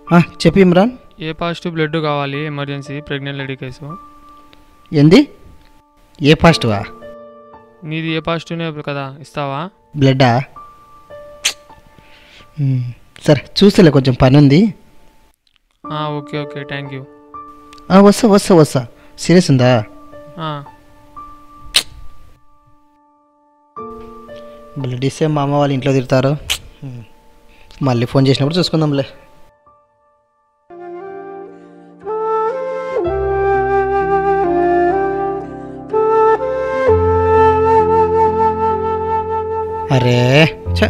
ఆ, చెప్పు Imran A positive blood కావాలి ఎమర్జెన్సీ ప్రెగ్నెంట్ లేడీ కేసు ఏంది ఏ పాజిటివా నీది ఏ పాజిటివ్నే కదా ఇస్తావా బ్లడ్డా మ్, సరే చూసేలే కొంచెం పని ఉంది ఆ, ఓకే ఓకే థ్యాంక్ యూ ఆ, వస్తా వస్తా వస్తా సీరియస్ ఉందా ఆ, బ్లడ్ ఇస్తే మా అమ్మ వాళ్ళు ఇంట్లో తిడతారు మ్, మళ్ళీ ఫోన్ చేసినప్పుడు చూసుకుందాంలే అరే ఛ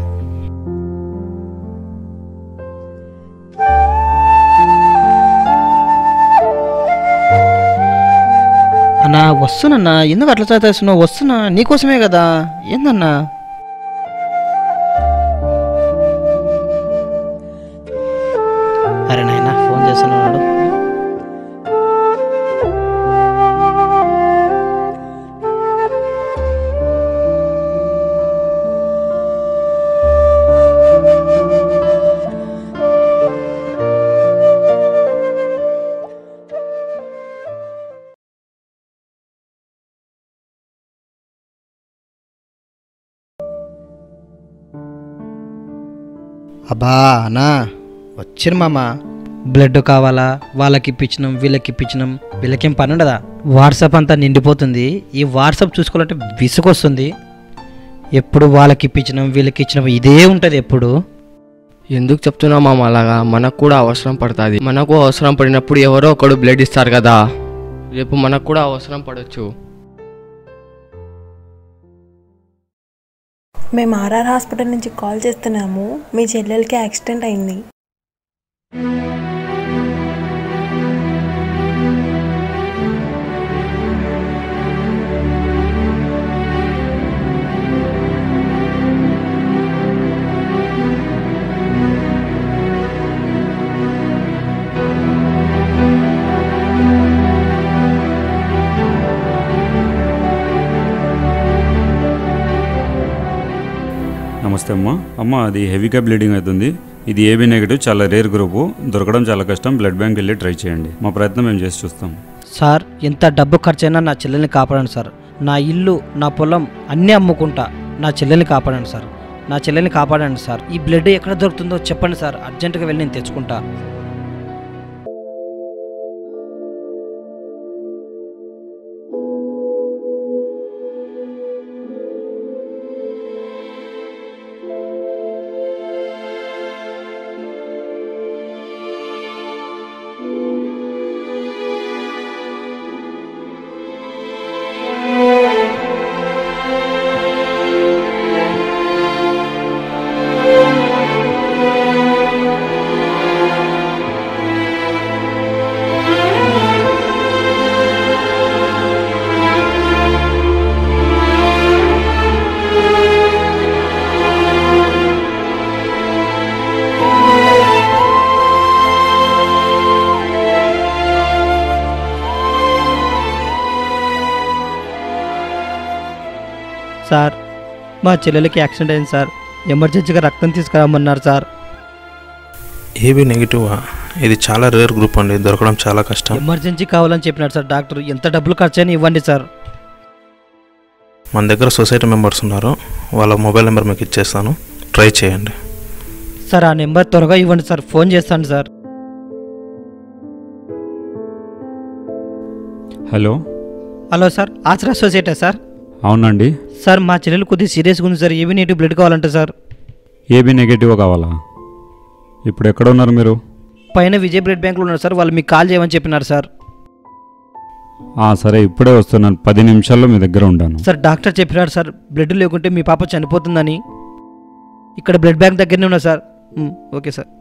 అన్నా వస్తున్నా ఎందుకు అట్లా చదివేస్తున్నావు వస్తున్నా నీకోసమే కదా ఏందన్నా అరే నాయనా ఫోన్ చేస్తున్నాడు అబ్బా అన్నా వచ్చిన మామ బ్లడ్ కావాలా వాళ్ళకి ఇప్పించినాం వీళ్ళకి ఇప్పించినాం వీళ్ళకేం పని ఉండదా వాట్సాప్ అంతా నిండిపోతుంది ఈ వాట్సాప్ చూసుకోవాలంటే విసుగొస్తుంది ఎప్పుడు వాళ్ళకి ఇప్పించినాం వీళ్ళకి ఇచ్చినాం ఇదే ఉంటుంది ఎప్పుడు ఎందుకు చెప్తున్నావు మామ అలాగా మనకు కూడా అవసరం పడుతుంది మనకు అవసరం పడినప్పుడు ఎవరో ఒకడు బ్లడ్ ఇస్తారు కదా రేపు మనకు కూడా అవసరం పడవచ్చు మేము ఆర్ఆర్ హాస్పిటల్ నుంచి కాల్ చేస్తున్నాము మీ చెల్లెలకి యాక్సిడెంట్ అయింది నమస్తే అమ్మ అమ్మ అది హెవీగా బ్లీడింగ్ అవుతుంది ఇది ఏబీ నెగిటివ్ చాలా రేర్ గ్రూపు దొరకడం చాలా కష్టం బ్లడ్ బ్యాంక్ వెళ్ళి ట్రై చేయండి మా ప్రయత్నం మేము చేసి చూస్తాం సార్ ఎంత డబ్బు ఖర్చైనా నా చెల్లెల్ని కాపాడండి సార్ నా ఇల్లు నా పొలం అన్నీ అమ్ముకుంటా నా చెల్లెల్ని కాపాడండి సార్ నా చెల్లెల్ని కాపాడండి సార్ ఈ బ్లడ్ ఎక్కడ దొరుకుతుందో చెప్పండి సార్ అర్జెంటుగా వెళ్ళి నేను తెచ్చుకుంటా సార్ మా చెల్లెలకి యాక్సిడెంట్ అయింది సార్ ఎమర్జెన్సీగా రక్తం తీసుకురామన్నారు సార్ ఏబీ నెగిటివా ఇది చాలా రేర్ గ్రూప్ అండి దొరకడం చాలా కష్టం ఎమర్జెన్సీ కావాలని చెప్పినారు సార్ డాక్టర్ ఎంత డబ్బులు ఖర్చు అయినా ఇవ్వండి సార్ మన దగ్గర సొసైటీ మెంబర్స్ ఉన్నారు వాళ్ళ మొబైల్ నెంబర్ మీకు ఇచ్చేస్తాను ట్రై చేయండి సార్ ఆ నెంబర్ త్వరగా ఇవ్వండి సార్ ఫోన్ చేస్తాను sir hello hello sir Asara society sir అవునండి సార్ మా చెల్లెలు కొద్దిగా సీరియస్గా ఉంది సార్ ఏవి నీటి బ్లడ్ కావాలంటే సార్ ఏబీ నెగిటివ్ కావాలా ఇప్పుడు ఎక్కడ ఉన్నారు మీరు పైన విజయ్ బ్లడ్ బ్యాంక్లో ఉన్నారు సార్ వాళ్ళు మీకు కాల్ చేయమని చెప్పినారు సార్ ఆ, సరే ఇప్పుడే వస్తున్నాను పది నిమిషాల్లో మీ దగ్గర ఉంటాను సార్ డాక్టర్ చెప్పినాడు సార్ బ్లడ్ లేకుంటే మీ పాప చనిపోతుందని ఇక్కడ బ్లడ్ బ్యాంక్ దగ్గరనే ఉన్నా సార్ ఉమ్, ఓకే సార్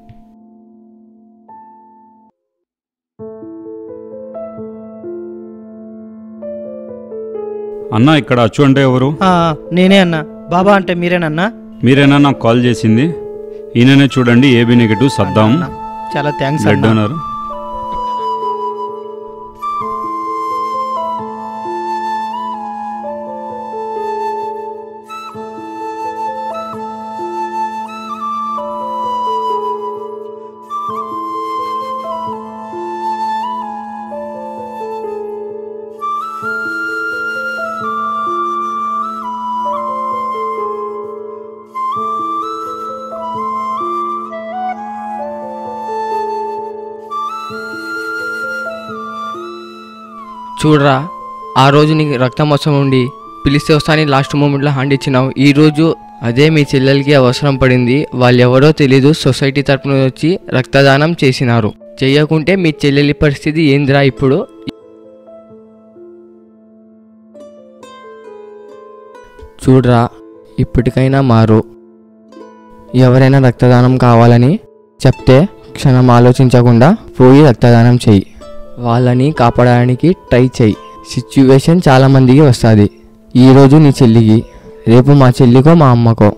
అన్న ఇక్కడ అచ్చు అంటే ఎవరు ఆ, నేనే అన్నా బాబా అంటే మీరేనన్నా మీరేనా నాకు కాల్ చేసింది ఈయననే చూడండి ఏబీ నెగిటివ్ సద్దాం అన్నా, చాలా థ్యాంక్స్ బ్లడ్ అన్నా డోనర్ చూడరా ఆ రోజు నీకు రక్తం అవసరం ఉండి పిలిస్తే వస్తాని లాస్ట్ మూమెంట్లో హ్యాండ్ ఇచ్చినావు ఈ రోజు అదే మీ చెల్లెలకి అవసరం పడింది వాళ్ళు ఎవరో తెలీదు సొసైటీ తరపున వచ్చి రక్తదానం చేసినారు చెయ్యకుంటే మీ చెల్లెలి పరిస్థితి ఏందిరా ఇప్పుడు చూడరా ఇప్పటికైనా మారు ఎవరైనా రక్తదానం కావాలని చెప్తే క్షణం ఆలోచించకుండా పోయి రక్తదానం చెయ్యి వాళ్ళని కాపాడడానికి ట్రై చెయ్యి సిచ్యువేషన్ చాలా మందికి వస్తుంది ఈరోజు నీ చెల్లికి రేపు మా చెల్లికో మా అమ్మకో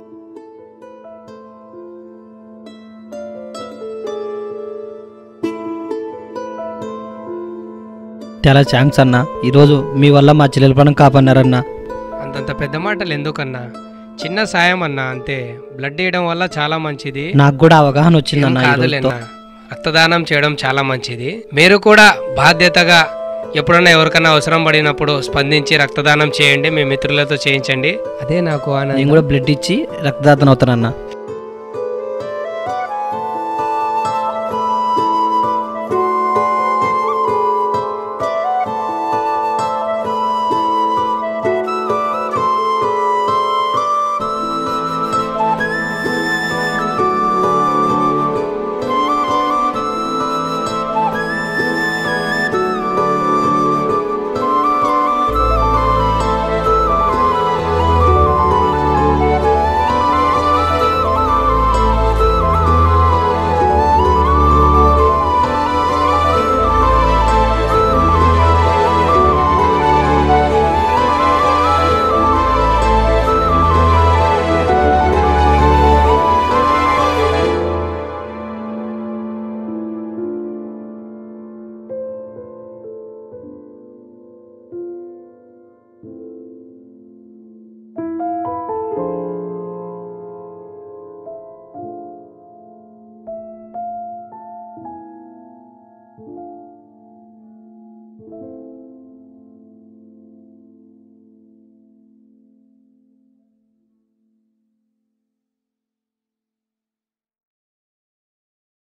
చాలా థ్యాంక్స్ అన్న ఈరోజు మీ వల్ల మా చెల్లెల పనం కాపాడినారన్న అంతంత పెద్ద మాటలు ఎందుకన్నా చిన్న సాయం అన్నా అంతే బ్లడ్ వేయడం వల్ల చాలా మంచిది నాకు కూడా అవగాహన ఏం వచ్చిందన్న ఈ రోజుతో. కాదులేనా రక్తదానం చేయడం చాలా మంచిది మీరు కూడా బాధ్యతగా ఎప్పుడన్నా ఎవరికైనా అవసరం పడినప్పుడు స్పందించి రక్తదానం చేయండి మీ మిత్రులతో చేయించండి అదే నాకు నేను ఆనందం కూడా బ్లడ్ ఇచ్చి రక్తదాతను అవుతానన్న